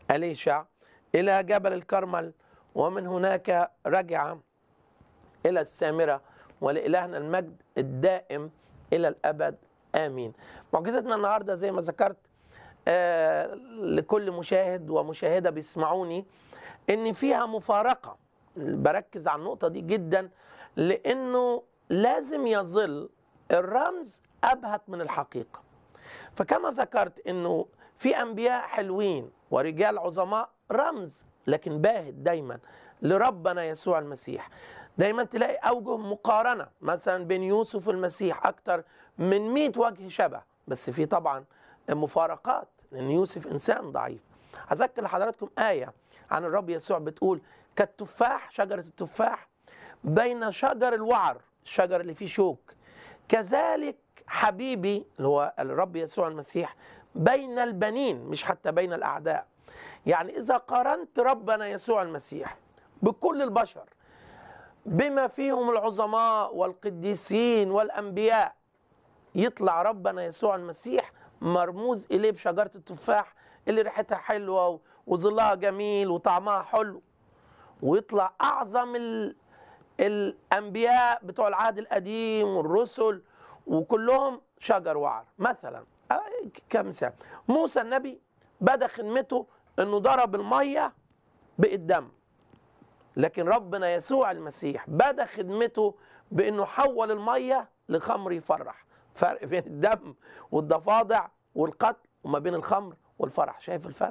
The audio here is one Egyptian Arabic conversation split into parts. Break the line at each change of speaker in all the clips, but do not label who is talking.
أليشع إلى جبل الكرمل ومن هناك رجع إلى السامرة ولإلهنا المجد الدائم إلى الأبد آمين معجزتنا النهاردة زي ما ذكرت آه لكل مشاهد ومشاهدة بيسمعوني إن فيها مفارقة بركز على النقطة دي جدا لأنه لازم يظل الرمز أبهت من الحقيقة فكما ذكرت أنه في أنبياء حلوين ورجال عظماء رمز لكن باهت دايما لربنا يسوع المسيح دايما تلاقي أوجه مقارنة مثلا بين يوسف والمسيح أكتر من 100 وجه شبه بس في طبعا مفارقات لأن يوسف إنسان ضعيف أذكر لحضراتكم آية عن الرب يسوع بتقول كالتفاح شجرة التفاح بين شجر الوعر الشجر اللي فيه شوك كذلك حبيبي اللي هو الرب يسوع المسيح بين البنين مش حتى بين الأعداء يعني إذا قارنت ربنا يسوع المسيح بكل البشر بما فيهم العظماء والقديسين والأنبياء يطلع ربنا يسوع المسيح مرموز إليه بشجرة التفاح اللي ريحتها حلوة وظلها جميل وطعمها حلو ويطلع أعظم ال... الأنبياء بتوع العهد القديم والرسل وكلهم شجر وعر مثلا كمثال موسى النبي بدا خدمته انه ضرب الميه بقت دم لكن ربنا يسوع المسيح بدا خدمته بانه حول الميه لخمر يفرح فرق بين الدم والضفادع والقتل وما بين الخمر والفرح شايف الفرق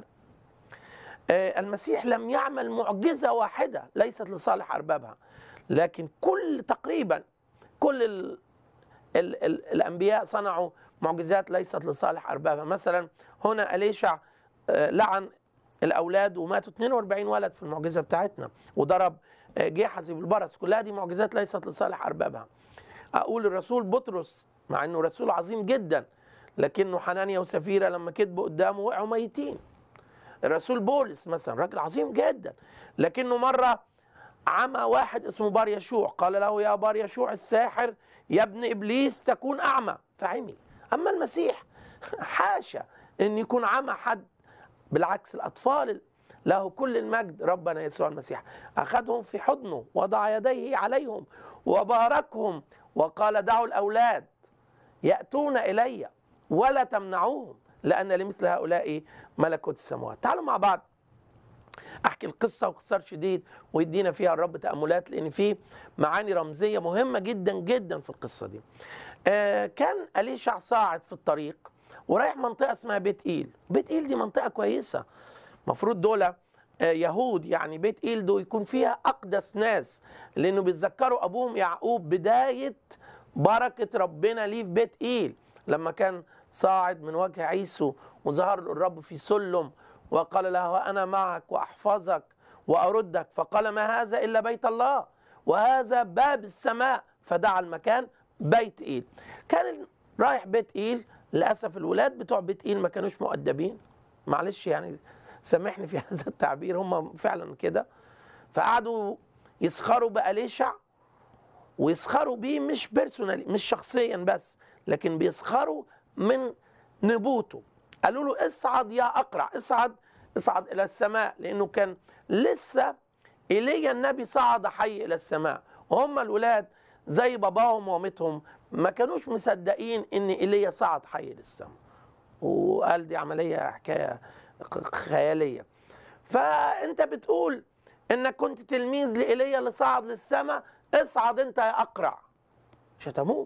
آه المسيح لم يعمل معجزه واحده ليست لصالح اربابها لكن كل تقريبا كل ال ال ال الانبياء صنعوا معجزات ليست لصالح اربابها مثلا هنا اليشع لعن الاولاد وماتوا 42 ولد في المعجزه بتاعتنا وضرب جيحزي بالبرص كلها دي معجزات ليست لصالح اربابها اقول الرسول بطرس مع انه رسول عظيم جدا لكنه حنانيا وسفيره لما كذبوا قدامه وقعوا ميتين الرسول بولس مثلا راجل عظيم جدا لكنه مره عمى واحد اسمه بار يشوع قال له يا بار يشوع الساحر يا ابن ابليس تكون اعمى فعمي اما المسيح حاشا ان يكون عمى حد بالعكس الاطفال له كل المجد ربنا يسوع المسيح اخذهم في حضنه وضع يديه عليهم وباركهم وقال دعوا الاولاد ياتون الي ولا تمنعوهم لان لمثل هؤلاء ملكوت السماوات تعالوا مع بعض احكي القصه باختصار شديد ويدينا فيها الرب تاملات لان في معاني رمزيه مهمه جدا جدا في القصه دي. آه كان اليشع صاعد في الطريق ورايح منطقه اسمها بيت ايل، بيت ايل دي منطقه كويسه. المفروض دول آه يهود يعني بيت ايل دول يكون فيها اقدس ناس لانه بيتذكروا ابوهم يعقوب بدايه بركه ربنا ليه في بيت ايل لما كان صاعد من وجه عيسو وظهر له الرب في سلم وقال له أنا معك وأحفظك وأردك فقال ما هذا إلا بيت الله وهذا باب السماء فدعا المكان بيت إيل كان رايح بيت إيل للأسف الولاد بتوع بيت إيل ما كانوش مؤدبين معلش يعني سامحني في هذا التعبير هم فعلا كده فقعدوا يسخروا بأليشع ويسخروا بيه مش بيرسونالي مش شخصيا بس لكن بيسخروا من نبوته قالوا له اصعد يا اقرع اصعد اصعد الى السماء لانه كان لسه ايليا النبي صعد حي الى السماء وهم الولاد زي باباهم ومامتهم ما كانوش مصدقين ان ايليا صعد حي للسماء وقال دي عمليه حكايه خياليه فانت بتقول انك كنت تلميذ لايليا اللي صعد للسماء اصعد انت يا اقرع شتموه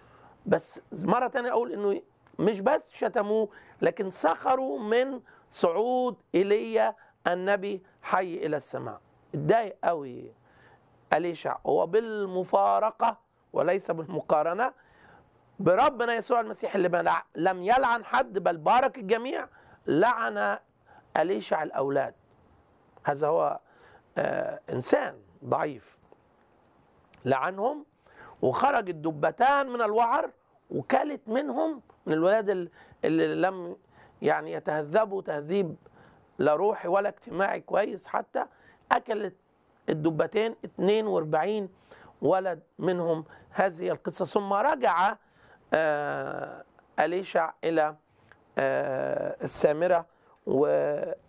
بس مره تانية اقول انه مش بس شتموه لكن سخروا من صعود ايليا النبي حي الى السماء اتضايق قوي اليشع هو بالمفارقه وليس بالمقارنه بربنا يسوع المسيح اللي لم يلعن حد بل بارك الجميع لعن اليشع الاولاد هذا هو آه انسان ضعيف لعنهم وخرج الدبتان من الوعر وكلت منهم من الولاد اللي لم يعني يتهذبوا تهذيب لا روحي ولا اجتماعي كويس حتى اكلت الدبتين 42 ولد منهم هذه القصه ثم رجع آه اليشع الى آه السامره